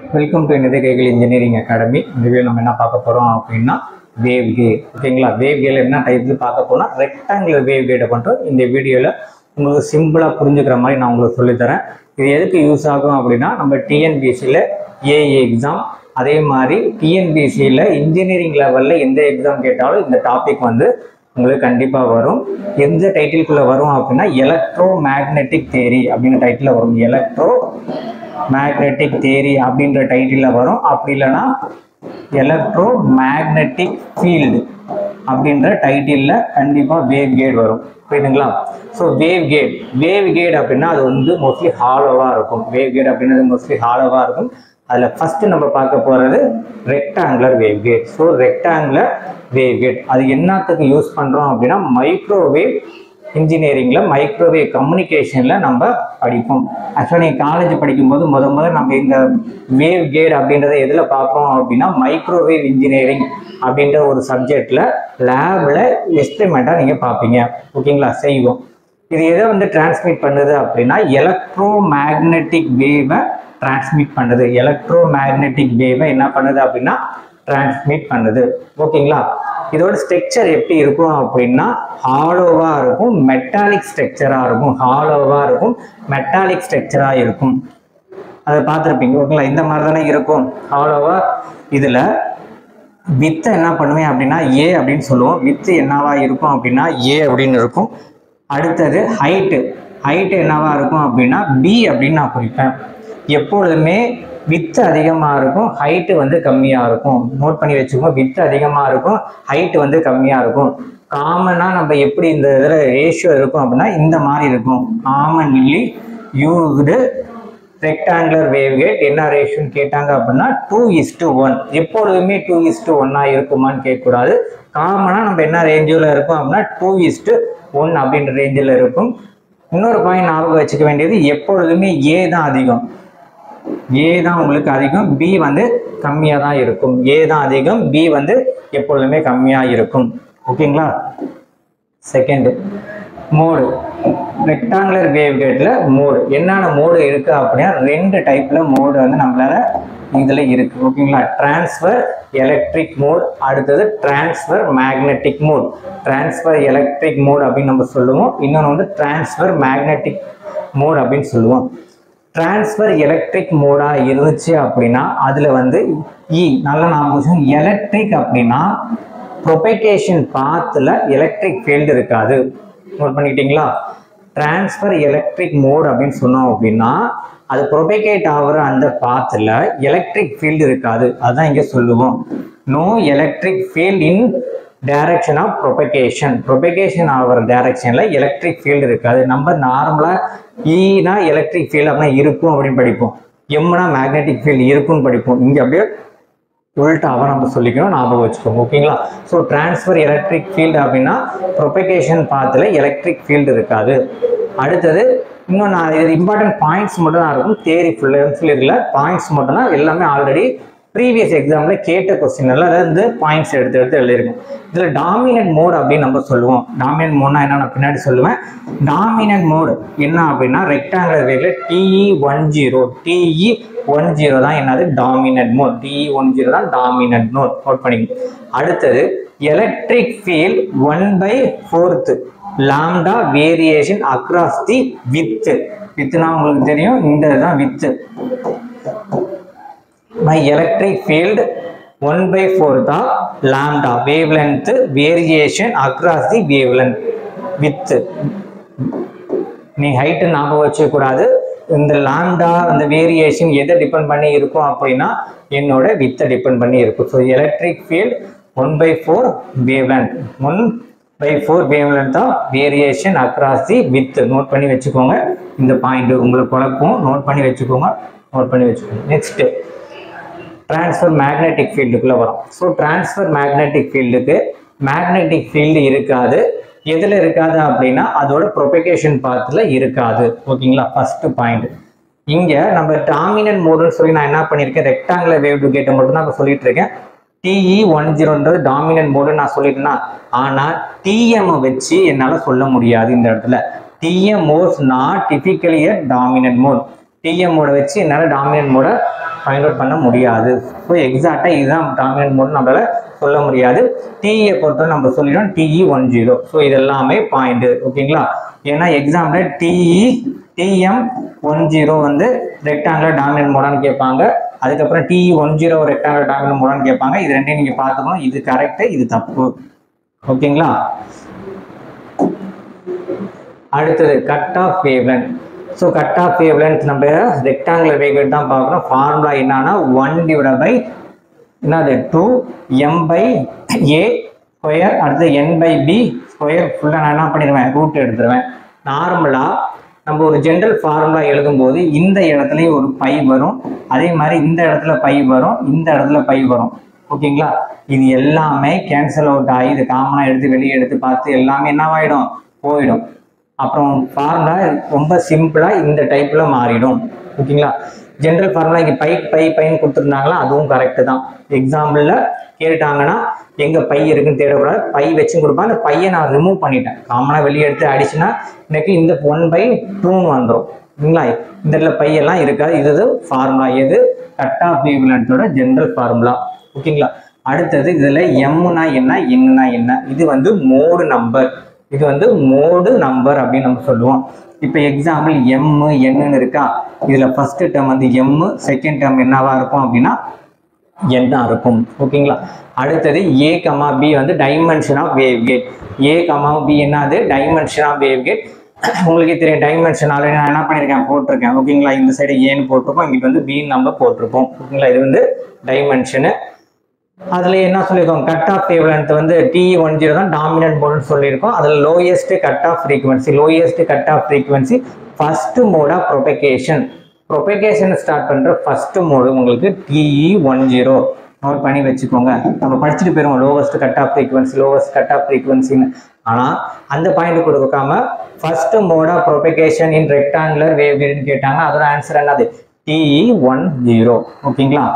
welcome to நிதி கைகள் engineering academy இந்த வீடியோ நம்ம என்ன பார்க்க போகிறோம் அப்படின்னா வேவ் கேட் ஓகேங்களா வேவ் கேல என்ன டைப்ல பார்க்க போனால் ரெக்டாங்குலர் வேவ் கேட்டை பண்ணுறோம் இந்த வீடியோவில் உங்களுக்கு சிம்பிளாக புரிஞ்சுக்கிற மாதிரி நான் உங்களுக்கு சொல்லித்தரேன் இது எதுக்கு யூஸ் ஆகும் அப்படின்னா நம்ம டிஎன்பிஎஸ்சியில் ஏஏ எக்ஸாம் அதே மாதிரி டிஎன்பிஎஸ்சியில் இன்ஜினியரிங் லெவலில் எந்த எக்ஸாம் கேட்டாலும் இந்த டாபிக் வந்து உங்களுக்கு கண்டிப்பாக வரும் எந்த டைட்டிலுக்குள்ளே வரும் அப்படின்னா எலக்ட்ரோ மேக்னெட்டிக் தேரி அப்படின்ற டைட்டில் வரும் எலக்ட்ரோ மேக்னெட்டிக் தேரி அப்படின்ற டைட்டிலில் வரும் அப்படி இல்லைன்னா எலக்ட்ரோ மேக்னெட்டிக் ஃபீல்டு அப்படின்ற டைட்டிலில் கண்டிப்பாக வேவ் கேட் வரும் புரியுதுங்களா so wave guide wave guide அப்படின்னா அது வந்து மோஸ்ட்லி ஹாலோவாக இருக்கும் வேவ் கேட் அப்படின்றது மோஸ்ட்லி ஹாலோவாக இருக்கும் அதில் ஃபஸ்ட்டு நம்ம பார்க்க போகிறது rectangular wave guide so rectangular wave guide அது என்னத்துக்கு யூஸ் பண்ணுறோம் அப்படின்னா மைக்ரோவேவ் இன்ஜினியரிங்கில் மைக்ரோவேவ் கம்யூனிகேஷனில் நம்ம படிப்போம் ஆக்சுவலாக நீங்கள் காலேஜ் படிக்கும்போது முத முதல்ல நம்ம இந்த வேவ் கேட் அப்படின்றத எதில் பார்ப்போம் அப்படின்னா மைக்ரோவேவ் இன்ஜினியரிங் அப்படின்ற ஒரு சப்ஜெக்டில் லேபில் எக்ஸ்பெரிமெண்ட்டாக நீங்கள் பார்ப்பீங்க ஓகேங்களா செய்வோம் இது எதை வந்து டிரான்ஸ்மிட் பண்ணுது அப்படின்னா எலக்ட்ரோ மேக்னெட்டிக் வேவை டிரான்ஸ்மிட் பண்ணுது எலக்ட்ரோ மேக்னெட்டிக் வேவை என்ன பண்ணுது அப்படின்னா டிரான்ஸ்மிட் பண்ணுது ஓகேங்களா இதோட ஸ்ட்ரக்சர் எப்படி இருக்கும் அப்படின்னா ஹாலோவா இருக்கும் மெட்டாலிக் ஸ்ட்ரக்சரா இருக்கும் ஹாலோவா இருக்கும் மெட்டாலிக் ஸ்ட்ரக்சரா இருக்கும் அதை பார்த்துருப்பீங்க ஓகேங்களா இந்த மாதிரி தானே இருக்கும் ஹாலோவா இதுல வித்தை என்ன பண்ணுவேன் அப்படின்னா ஏ அப்படின்னு சொல்லுவோம் வித்து என்னவா இருக்கும் அப்படின்னா ஏ அப்படின்னு இருக்கும் அடுத்தது ஹைட்டு ஹைட்டு என்னவா இருக்கும் அப்படின்னா பி அப்படின்னு நான் குறிப்பேன் எப்பொழுதுமே வித்து அதிகமாக இருக்கும் ஹைட்டு வந்து கம்மியாக இருக்கும் நோட் பண்ணி வச்சுக்கோங்க வித்து அதிகமாக இருக்கும் ஹைட்டு வந்து கம்மியாக இருக்கும் காமனாக நம்ம எப்படி இந்த இதில் ரேஷியோ இருக்கும் அப்படின்னா இந்த மாதிரி இருக்கும் commonly used rectangular wave guide என்ன ரேஷியோன்னு கேட்டாங்க அப்படின்னா டூ இஸ் டு ஒன் எப்பொழுதுமே டூ இஸ் டு ஒன்னாக இருக்குமான்னு கேட்கக்கூடாது காமனாக நம்ம என்ன ரேஞ்சில் இருக்கும் அப்படின்னா டூ இஸ் டு ஒன் அப்படின்ற ரேஞ்சில் இருக்கும் இன்னொரு பாயிண்ட் ஞாபகம் வச்சுக்க வேண்டியது எப்பொழுதுமே ஏ தான் அதிகம் ஏ தான் உங்களுக்கு அதிகம் பி வந்து கம்மியாக தான் இருக்கும் ஏ தான் அதிகம் பி வந்து எப்பொழுதுமே கம்மியாக இருக்கும் ஓகேங்களா செகண்ட் மோடு ரெக்டாங்குலர் வேவ் கேட்டில் மோடு என்னென்ன மோடு இருக்குது அப்படின்னா ரெண்டு டைப்பில் மோடு வந்து நம்மளால இதில் இருக்குது ஓகேங்களா டிரான்ஸ்ஃபர் எலக்ட்ரிக் மோட் அடுத்தது transfer magnetic mode transfer electric mode அப்படின்னு நம்ம சொல்லுவோம் இன்னொன்று வந்து டிரான்ஸ்ஃபர் மேக்னெட்டிக் மோட் அப்படின்னு சொல்லுவோம் டிரான்ஸ்ஃபர் எலக்ட்ரிக் மோடாக இருந்துச்சு அப்படின்னா அதில் வந்து இ நல்ல ஞாபகம் எலக்ட்ரிக் அப்படின்னா ப்ரொபகேஷன் பாத்தில் எலக்ட்ரிக் ஃபீல்டு இருக்காது நோட் பண்ணிக்கிட்டீங்களா டிரான்ஸ்ஃபர் எலக்ட்ரிக் மோட் அப்படின்னு சொன்னோம் அப்படின்னா அது ப்ரொபகேட் ஆகிற அந்த பாத்தில் எலக்ட்ரிக் ஃபீல்டு இருக்காது அதுதான் இங்கே சொல்லுவோம் no electric field in direction of propagation propagation ஆகிற டைரக்ஷனில் எலக்ட்ரிக் ஃபீல்டு இருக்காது நம்ம நார்மலாக ஈனா எலக்ட்ரிக் ஃபீல்டு அப்படின்னா இருக்கும் அப்படின்னு படிப்போம் எம்னா மேக்னெட்டிக் ஃபீல்டு இருக்கும்னு படிப்போம் இங்கே அப்படியே உள்டாவாக நம்ம சொல்லிக்கணும் ஞாபகம் வச்சுக்கோங்க ஓகேங்களா ஸோ டிரான்ஸ்ஃபர் எலக்ட்ரிக் ஃபீல்டு அப்படின்னா ப்ரொபகேஷன் பாத்தில் எலக்ட்ரிக் ஃபீல்டு இருக்காது அடுத்தது இன்னும் நான் இது இம்பார்ட்டன்ட் பாயிண்ட்ஸ் மட்டும் தான் இருக்கும் தேரி ஃபுல்லாக ஃபுல் பாயிண்ட்ஸ் மட்டும் தான் எல்லாமே ஆல்ரெடி ப்ரீவியஸ் எக்ஸாமில் கேட்ட கொஸ்டின் எல்லாம் அதாவது பாயிண்ட்ஸ் எடுத்து எடுத்து எழுதியிருக்கும் இதில் டாமினன்ட் மோட் அப்படின்னு நம்ம சொல்லுவோம் டாமினன்ட் மோட்னா என்ன நான் பின்னாடி சொல்லுவேன் டாமினன்ட் மோட் என்ன அப்படின்னா ரெக்டாங்குலர் வேவ்ல TE one zero TE one zero தான் என்னது dominant mode TE one zero தான் டாமினன்ட் மோட் நோட் பண்ணிக்கணும் அடுத்தது electric field one by fourth lambda variation across the width வித்துனா உங்களுக்கு தெரியும் இந்த இதுதான் width my electric field one by four தான் lambda wavelength variation across the wavelength width நீ ஹைட்டு ஞாபகம் வச்சுக்கூடாது இந்த லாம்டா அந்த வேரியேஷன் எதை டிபெண்ட் பண்ணி இருக்கும் அப்படின்னா என்னோட வித்தை டிபெண்ட் பண்ணி இருக்கும் so electric field one by four wavelength one by four wavelength தான் variation across the width note பண்ணி வச்சுக்கோங்க இந்த பாயிண்ட் உங்களுக்கு குழப்பம் நோட் பண்ணி வச்சுக்கோங்க நோட் பண்ணி வச்சுக்கோங்க நெக்ஸ்ட் டிரான்ஸ்ஃபர் மேக்னெட்டிக் ஃபீல்டுக்குள்ளே வரும் ஸோ டிரான்ஸ்ஃபர் மேக்னெட்டிக் ஃபீல்டுக்கு மேக்னெட்டிக் ஃபீல்டு இருக்காது எதில் இருக்காது அப்படின்னா அதோட ப்ரொபகேஷன் பாத்தில் இருக்காது ஓகேங்களா ஃபஸ்ட்டு பாயிண்ட் இங்கே நம்ம டாமினன்ட் மோடுன்னு சொல்லி நான் என்ன பண்ணியிருக்கேன் ரெக்டாங்குலர் வேவ் கேட்டை மட்டும் தான் இப்போ சொல்லிட்டு இருக்கேன் டிஇ ஒன் ஜீரோன்றது டாமினன்ட் மோடுன்னு நான் சொல்லிட்டேன்னா ஆனால் டிஎம் வச்சு என்னால் சொல்ல முடியாது இந்த இடத்துல TM modes not typically dominant mode TM மோட வச்சு என்னால் டாமினன்ட் மோட ஃபைண்ட் அவுட் பண்ண முடியாது ஸோ எக்ஸாக்டாக இதுதான் டாமினன்ட் மோட் நம்மளால சொல்ல முடியாது டிஇயை பொறுத்தவரை நம்ம சொல்லிட்டோம் டிஇ ஒன் ஜீரோ ஸோ இது எல்லாமே பாயிண்ட் ஓகேங்களா ஏன்னா example TE TM one zero வந்து ரெக்டாங்குலர் டாமினன்ட் மோடான்னு கேட்பாங்க அதுக்கப்புறம் TE one zero rectangular dominant மோடான்னு கேட்பாங்க இது ரெண்டையும் நீங்கள் பார்த்துக்கணும் இது கரெக்டு இது தப்பு ஓகேங்களா அடுத்தது cut off wavelength so cut off wavelength நம்ம ரெக்டாங்குலர் வேவ்லென்த் தான் பார்க்குறோம் ஃபார்முலா என்னன்னா ஒன் டிவைட் பை என்னது two M by A square அடுத்து என் பை பி ஸ்கொயர் ஃபுல்லாக நான் என்ன பண்ணிடுவேன் ரூட் எடுத்துருவேன் நார்மலாக நம்ம ஒரு ஜென்ரல் ஃபார்முலா எழுதும்போது இந்த இடத்துலையும் ஒரு பை வரும் அதே மாதிரி இந்த இடத்துல பை வரும் இந்த இடத்துல பை வரும் ஓகேங்களா இது எல்லாமே கேன்சல் அவுட் ஆகி இது காமனாக எடுத்து வெளியே எடுத்து பார்த்து எல்லாமே என்னவாயிடும் போயிடும் அப்புறம் ஃபார்முலா ரொம்ப சிம்பிளாக இந்த டைப்பில் மாறிடும் ஓகேங்களா ஜென்ரல் ஃபார்முலா இங்கே பை பை பைன்னு கொடுத்துருந்தாங்களா அதுவும் கரெக்டு தான் எக்ஸாம்பிளில் கேட்டாங்கன்னா எங்கே பை இருக்குன்னு தேடக்கூடாது பை வச்சும் கொடுப்பேன் அந்த பையை நான் ரிமூவ் பண்ணிட்டேன் காமனாக வெளியே எடுத்து அடிச்சுன்னா எனக்கு இந்த ஒன் பை டூன்னு வந்துடும் சரிங்களா இந்த இடத்துல பையெல்லாம் இருக்காது இது ஃபார்முலா எது கட் ஆஃப் வேவ்லென்த்தோட ஜென்ரல் ஃபார்முலா ஓகேங்களா அடுத்தது இதில் எம்னா என்ன என்னன்னா என்ன இது வந்து மோடு நம்பர் இது வந்து மோடு நம்பர் அப்படின்னு நம்ம சொல்லுவோம் இப்போ எக்ஸாம்பிள் எம் என்னன்னு இருக்கா இதில் ஃபர்ஸ்ட் டேர்ம் வந்து எம் செகண்ட் டேர்ம் என்னவா இருக்கும் அப்படின்னா என் தான் இருக்கும் ஓகேங்களா அடுத்தது ஏ கமா பி வந்து dimension of wave guide A comma B என்னது டைமென்ஷன் ஆஃப் வேவ் கேட் உங்களுக்கே தெரியும் டைமென்ஷன் ஆல்ரெடி நான் என்ன பண்ணியிருக்கேன் போட்டிருக்கேன் ஓகேங்களா இந்த சைடு ஏன்னு போட்டிருப்போம் இங்கிட்டு வந்து பின்னு நம்ம போட்டிருப்போம் ஓகேங்களா இது வந்து டைமென்ஷனு அதில் என்ன சொல்லியிருக்கோம் கட் ஆஃப் வேவ்லென்த் வந்து டி ஒன் ஜீரோ தான் டாமினன்ட் மோடுன்னு சொல்லியிருக்கோம் அதில் lowest cut off frequency lowest cut off frequency first mode of propagation propagation start பண்ணுற ஃபர்ஸ்ட் மோடு உங்களுக்கு டிஇ ஒன் ஜீரோ நோட் பண்ணி வச்சுக்கோங்க நம்ம படிச்சுட்டு போயிருவோம் lowest cut off frequency lowest cut off ஃப்ரீக்வன்சின்னு ஆனால் அந்த பாயிண்ட் கொடுக்காம first mode of propagation in rectangular wave கேட்டாங்க அதோட ஆன்சர் என்னது டிஇ ஒன் ஜீரோ ஓகேங்களா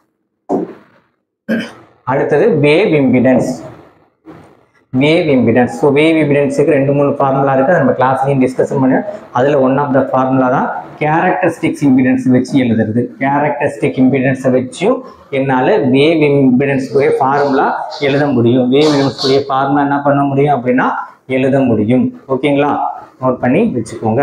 அடுத்தது wave impedance wave impedance so wave இம்பிடன்ஸுக்கு ரெண்டு மூணு ஃபார்முலா இருக்குது நம்ம கிளாஸ்லையும் டிஸ்கஷன் பண்ணி அதில் ஒன் ஆஃப் த ஃபார்முலா தான் கேரக்டரிஸ்டிக்ஸ் இம்பிடன்ஸ் வச்சு எழுதுறது கேரக்டரிஸ்டிக் இம்பிடன்ஸை வச்சும் என்னால் வேவ் இம்பிடன்ஸ்க்குரிய ஃபார்முலா எழுத முடியும் வேவ் இம்பிடன்ஸ்க்குரிய ஃபார்முலா என்ன பண்ண முடியும் அப்படின்னா எழுத முடியும் ஓகேங்களா நோட் பண்ணி வச்சுக்கோங்க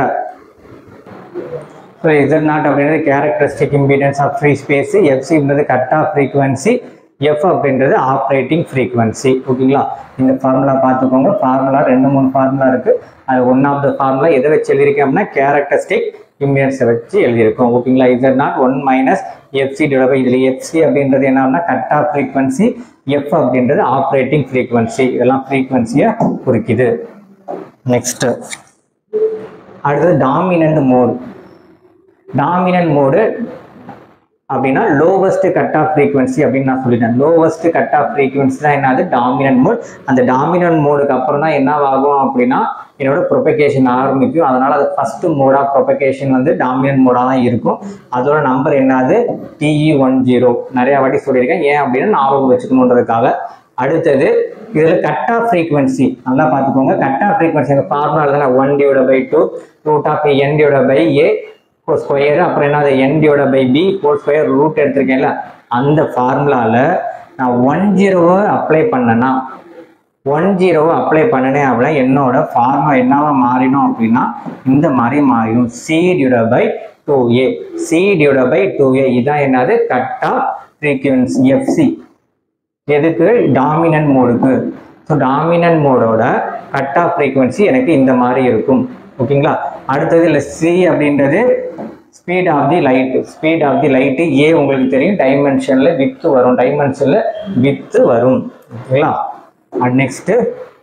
ஸோ இசட் நாட் அப்படின்றது characteristic impedance of free space எஃப்சின்றது கட் ஆஃப் ஃப்ரீக்வன்சி எஃப் அப்படின்றது ஆப்ரேட்டிங் ஃப்ரீக்வன்சி ஓகேங்களா இந்த ஃபார்முலா பார்த்துக்கோங்க ஃபார்முலா ரெண்டு மூணு ஃபார்முலா இருக்கு அது ஒன் ஆஃப் த ஃபார்முலா எதை வச்சு எழுதியிருக்கேன் அப்படின்னா கேரக்டரிஸ்டிக் இம்பிடன்ஸை வச்சு எழுதியிருக்கோம் ஓகேங்களா Z naught one minus FC divide இதில் எஃப்சி அப்படின்றது என்னன்னா கட் ஆஃப் ஃப்ரீக்வன்சி எஃப் அப்படின்றது ஆப்ரேட்டிங் ஃப்ரீக்வன்சி இதெல்லாம் ஃப்ரீக்வன்சியை குறிக்குது நெக்ஸ்ட் அடுத்தது டாமினன்ட் மோட் டாமினன்ட் மோடு அப்படின்னா லோவஸ்ட் கட் ஆஃப் ஃப்ரீக்வன்சி அப்படின்னு நான் சொல்லிட்டேன் லோவஸ்ட் கட் ஆஃப் ஃப்ரீக்வன்சி தான் என்னது டாமினன்ட் மோட் அந்த டாமினன்ட் மோடுக்கு அப்புறம் தான் என்ன ஆகும் அப்படின்னா என்னோட ப்ரொபகேஷன் ஆரம்பிக்கும் அதனால அது ஃபர்ஸ்ட் மோட் ஆஃப் ப்ரொபகேஷன் வந்து டாமினன்ட் மோடாக தான் இருக்கும் அதோட நம்பர் என்னது டிஇ ஒன் ஜீரோ நிறைய வாட்டி சொல்லியிருக்கேன் ஏன் அப்படின்னா ஞாபகம் வச்சுக்கணுன்றதுக்காக அடுத்தது இதில் கட் ஆஃப் ஃப்ரீக்வன்சி நல்லா பார்த்துக்கோங்க கட் ஆஃப் ஃப்ரீக்வன்சி அந்த ஃபார்முலா எழுதுனா one divide by two root of N divide by A four square அப்புறம் என்னது N divide by B four square root எடுத்திருக்கேன்ல அந்த ஃபார்முலாவில் நான் ஒன் ஜீரோவை அப்ளை பண்ணேன்னா ஒன் ஜீரோவை அப்ளை பண்ணினேன் அப்படின்னா என்னோட ஃபார்முலா என்னவா மாறிடும் அப்படின்னா இந்த மாதிரி மாறிடும் C divide by two A C divide by two A இதான் என்னது கட் ஆஃப் ஃப்ரீக்வன்சி எஃப்சி எதுக்கு டாமினன்ட் மோடுக்கு ஸோ டாமினன்ட் மோடோட கட் ஆஃப் ஃப்ரீக்வன்சி எனக்கு இந்த மாதிரி இருக்கும் ஓகேங்களா அடுத்தது இல்லை சி அப்படின்றது speed of the light speed of the light ஏ உங்களுக்கு தெரியும் டைமென்ஷனில் வித்து வரும் டைமென்ஷனில் வித்து வரும் ஓகேங்களா and next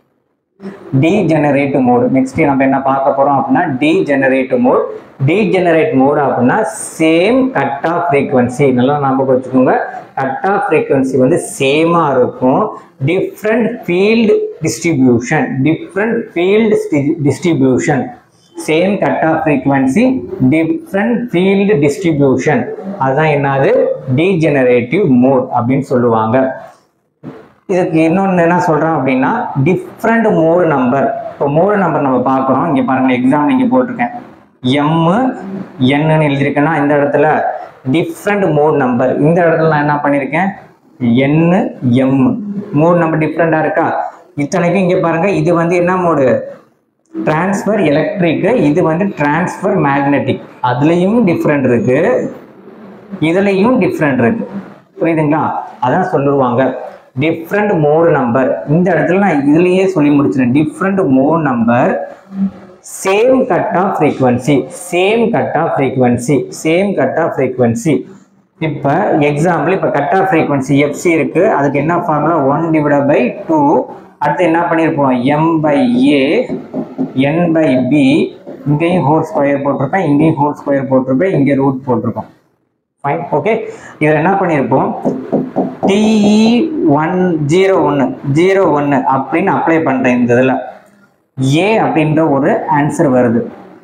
degenerate mode next நம்ம என்ன பார்க்க போறோம் அப்படின்னா டீஜெனரேட் மோட் டீஜெனரேட் மோட் அப்படின்னா சேம் கட் ஆஃப் ஃப்ரீக்வன்சி நல்லா ஞாபகம் வச்சுக்கோங்க கட் ஆஃப் ஃப்ரீக்வன்சி வந்து சேமா இருக்கும் different field distribution different field distribution same cut off frequency different field distribution அதுதான் என்னது டீஜெனரேட்டிவ் மோட் அப்படின்னு சொல்லுவாங்க இதுக்கு இன்னொன்று என்ன சொல்கிறேன் அப்படின்னா டிஃப்ரெண்ட் மோடு நம்பர் இப்போ மோடு நம்பர் நம்ம பார்க்குறோம் இங்கே பாருங்கள் எக்ஸாம் இங்கே போட்டிருக்கேன் எம்மு என்னன்னு எழுதியிருக்கேன்னா இந்த இடத்துல டிஃப்ரெண்ட் மோட் நம்பர் இந்த இடத்துல நான் என்ன பண்ணியிருக்கேன் என்னு எம் மோட் நம்பர் டிஃப்ரெண்டாக இருக்கா இத்தனைக்கும் இங்கே பாருங்க இது வந்து என்ன மோடு டிரான்ஸ்ஃபர் எலக்ட்ரிக்கு இது வந்து டிரான்ஸ்ஃபர் மேக்னெட்டிக் அதுலேயும் டிஃப்ரெண்ட் இருக்கு இதுலேயும் டிஃப்ரெண்ட் இருக்கு புரியுதுங்களா அதான் சொல்லுவாங்க டிஃப்ரெண்ட் மோடு நம்பர் இந்த இடத்துல நான் இதுலயே சொல்லி முடிச்சிட்டேன் different mode number same cut off frequency same cut off frequency same cut off frequency இப்போ எக்ஸாம்பிள் இப்போ கட் ஆஃப் ஃப்ரீக்வன்சி எஃப்சி இருக்கு அதுக்கு என்ன formula one divide by two அடுத்து என்ன பண்ணியிருப்போம் M by A N by B இங்கேயும் whole square போட்டிருப்பேன் இங்கேயும் ஹோல் ஸ்கொயர் போட்டிருப்பேன் இங்கே ரூட் போட்டிருக்கோம் ஃபைன் ஓகே இதில் என்ன பண்ணியிருப்போம் டிஇ ஒன் ஜீரோ ஒன்று ஜீரோ ஒன்று அப்படின்னு அப்ளை பண்ணுறேன் இந்த இதில் ஏ அப்படின்ற ஒரு ஆன்சர் வருது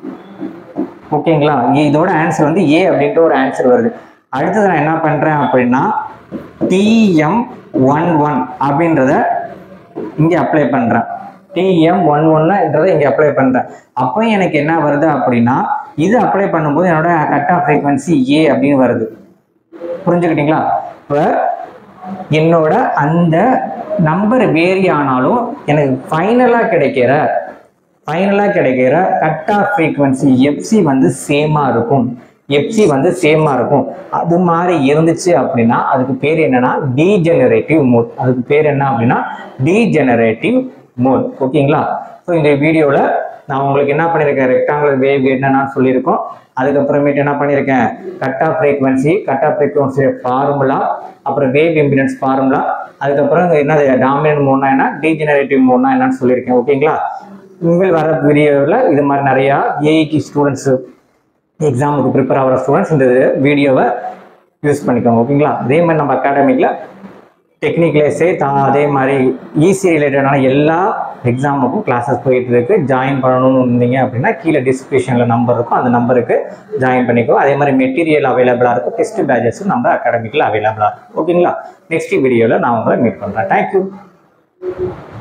ஓகேங்களா இதோட ஆன்சர் வந்து ஏ அப்படின்ற ஒரு ஆன்சர் வருது அடுத்தது நான் என்ன பண்ணுறேன் அப்படின்னா டிஎம் ஒன் ஒன் அப்படின்றத இங்கே அப்ளை பண்ணுறேன் டிஎம் ஒன் ஒன்னுன்றதை இங்கே அப்ளை பண்ணுறேன் அப்போ எனக்கு என்ன வருது அப்படின்னா இது அப்ளை பண்ணும்போது என்னோட கட் ஆஃப் ஃப்ரீக்வன்சி ஏ அப்படின்னு வருது புரிஞ்சுக்கிட்டீங்களா இப்போ என்னோட அந்த நம்பர் வேரி ஆனாலும் எனக்கு ஃபைனலாக கிடைக்கிற ஃபைனலாக கிடைக்கிற கட் ஆஃப் ஃப்ரீக்வன்சி எஃப்சி வந்து சேமாக இருக்கும் எஃப்சி வந்து சேமாக இருக்கும் அது மாதிரி இருந்துச்சு அப்படின்னா அதுக்கு பேர் என்னன்னா டீஜெனரேட்டிவ் மோட் அதுக்கு பேர் என்ன அப்படின்னா டீஜெனரேட்டிவ் மோட் ஓகேங்களா ஸோ இந்த வீடியோவில் நான் உங்களுக்கு என்ன பண்ணியிருக்கேன் ரெக்டாங்குலர் வேவ் என்னன்னு சொல்லியிருக்கோம் அதுக்கப்புறமேட்டு என்ன பண்ணியிருக்கேன் cut off frequency cut off frequency formula அப்புறம் வேவ் இம்பிடன்ஸ் ஃபார்முலா அதுக்கப்புறம் என்னது டாமினன்ட் மோட்னா என்ன டீஜெனரேட்டிவ் மோட்னா என்னன்னு சொல்லியிருக்கேன் ஓகேங்களா உங்கள் வர வீடியோவில் இது மாதிரி நிறையா ஏஐடி ஸ்டூடெண்ட்ஸு எக்ஸாமுக்கு ப்ரிப்பேர் ஆகிற ஸ்டூடெண்ட்ஸ் இந்த வீடியோவை யூஸ் பண்ணிக்கோங்க ஓகேங்களா அதே மாதிரி நம்ம அகாடமிக்கில் டெக்னிக்கலேஸே தா அதே மாதிரி ஈஸி ரிலேட்டடான எல்லா எக்ஸாமுக்கும் கிளாஸஸ் போயிட்டு இருக்கு ஜாயின் பண்ணணும்னு இருந்தீங்க அப்படின்னா கீழே டிஸ்கிரிப்ஷனில் நம்பர் இருக்கும் அந்த நம்பருக்கு ஜாயின் பண்ணிக்கோ அதே மாதிரி மெட்டீரியல் அவைலபிளாக இருக்கும் டெஸ்ட் பேஜஸும் நம்ம அகாடமிக்கில் அவைலபிளாக இருக்கும் ஓகேங்களா நெக்ஸ்ட் வீடியோவில் நான் உங்களை மீட் பண்ணுறேன் தேங்க்யூ